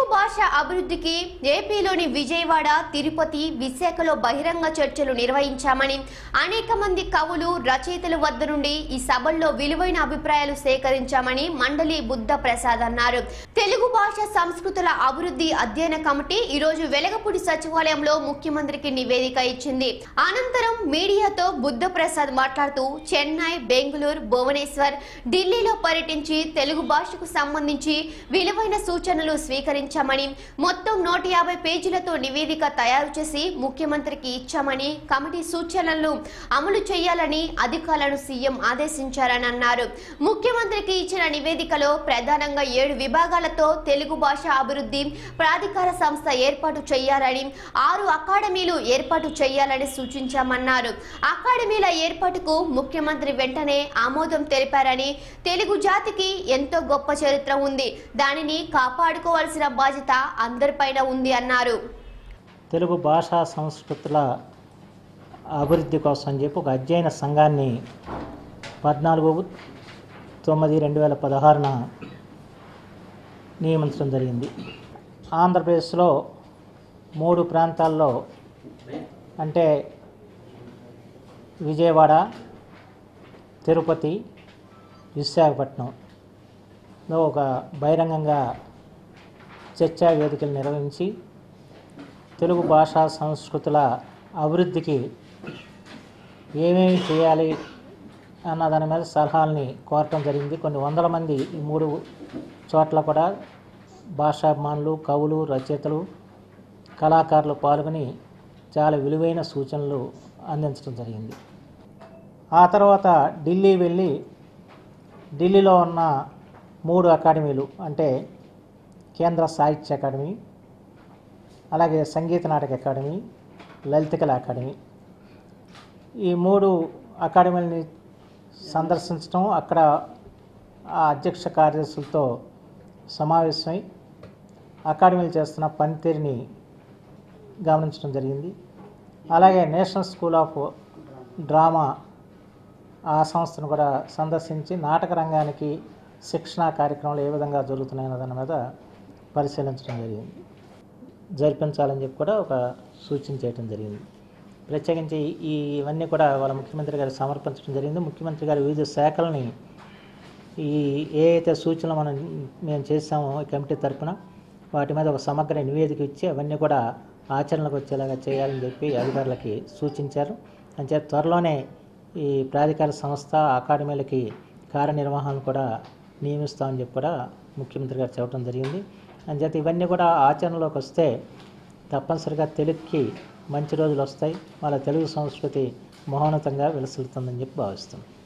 భాష అభివృద్ధికి ఏపీలోని విజయవాడ తిరుపతి విశాఖలో బహిరంగ చర్చలు నిర్వహించామని అనేక మంది కవులు రచయితల వద్ద నుండి ఈ సభల్లో విలువైన అభిప్రాయాలు సేకరించామని మండలి బుద్ధ ప్రసాద్ అన్నారు తెలుగు భాష సంస్కృతుల అభివృద్ధి అధ్యయన కమిటీ ఈరోజు వెలగపూడి సచివాలయంలో ముఖ్యమంత్రికి నివేదిక ఇచ్చింది అనంతరం మీడియాతో బుద్ధ ప్రసాద్ మాట్లాడుతూ చెన్నై బెంగళూరు భువనేశ్వర్ ఢిల్లీలో పర్యటించి తెలుగు భాషకు సంబంధించి విలువైన సూచనలు స్వీకరించామని మొత్తం నూట యాభై పేజీలతో నివేదిక తయారు చేసి ముఖ్యమంత్రికి ఇచ్చామని కమిటీ సూచనలను అమలు చేయాలని అధికారులను సీఎం ఆదేశించారని అన్నారు ముఖ్యమంత్రికి ఇచ్చిన నివేదికలో ప్రధానంగా ఏడు విభాగాలతో తెలుగు భాష అభివృద్ధి ప్రాధికార సంస్థ ఏర్పాటు చేయాలని ఆరు అకాడమీలు ఏర్పాటు చేయాలని సూచించామన్నారు అకాడమీల ఏర్పాటుకు ముఖ్యమంత్రి వెంటనే ఆమోదం తెలిపారని తెలుగు జాతికి ఎంతో గొప్ప చరిత్ర ఉంది దానిని కాపాడుకోవాల్సిన బాధ్యత అందరిపైన ఉంది అన్నారు తెలుగు భాషా సంస్కృతుల అభివృద్ధి కోసం అని చెప్పి ఒక అధ్యయన సంఘాన్ని పద్నాలుగు తొమ్మిది రెండు వేల పదహారున నియమించడం జరిగింది ఆంధ్రప్రదేశ్లో మూడు ప్రాంతాల్లో అంటే విజయవాడ తిరుపతి విశాఖపట్నంలో ఒక బహిరంగంగా చర్చా వేదికలు నిర్వహించి తెలుగు భాషా సంస్కృతుల అభివృద్ధికి ఏమేమి చేయాలి అన్న దాని మీద సలహాలని కోరటం జరిగింది కొన్ని వందల మంది ఈ మూడు చోట్ల కూడా భాషాభిమానులు కవులు రచయితలు కళాకారులు పాల్గొని చాలా విలువైన సూచనలు అందించడం జరిగింది ఆ తర్వాత ఢిల్లీ వెళ్ళి ఢిల్లీలో ఉన్న మూడు అకాడమీలు అంటే కేంద్ర సాహిత్య అకాడమీ అలాగే సంగీత నాటక అకాడమీ లలితకళ అకాడమీ ఈ మూడు అకాడమీలని సందర్శించడం అక్కడ ఆ అధ్యక్ష కార్యదర్శులతో సమావేశమై అకాడమీలు చేస్తున్న పనితీరుని గమనించడం జరిగింది అలాగే నేషనల్ స్కూల్ ఆఫ్ డ్రామా ఆ సంస్థను కూడా సందర్శించి నాటక రంగానికి శిక్షణా కార్యక్రమాలు ఏ విధంగా జరుగుతున్నాయన్న దాని మీద పరిశీలించడం జరిగింది జరిపించాలని చెప్పి కూడా ఒక సూచన చేయడం జరిగింది ప్రత్యేకించి ఈ ఇవన్నీ కూడా వాళ్ళ ముఖ్యమంత్రి గారికి సమర్పించడం జరిగింది ముఖ్యమంత్రి గారు వివిధ శాఖలని ఈ ఏ అయితే సూచనలు మనం మేము చేసామో ఈ కమిటీ తరపున వాటి మీద ఒక సమగ్ర నివేదిక ఇచ్చి అవన్నీ కూడా ఆచరణకు వచ్చేలాగా చేయాలని చెప్పి అధికారులకి సూచించారు అంచేత త్వరలోనే ఈ ప్రాధికార సంస్థ అకాడమీలకి కార్యనిర్వహణను కూడా నియమిస్తామని చెప్పి కూడా ముఖ్యమంత్రి గారు చెప్పడం జరిగింది అంచేత ఇవన్నీ కూడా ఆచరణలోకి వస్తే తప్పనిసరిగా తెలుగుకి మంచి రోజులు వస్తాయి వాళ్ళ తెలుగు సంస్కృతి మహోన్నతంగా విలసిల్లుతుందని చెప్పి భావిస్తున్నాం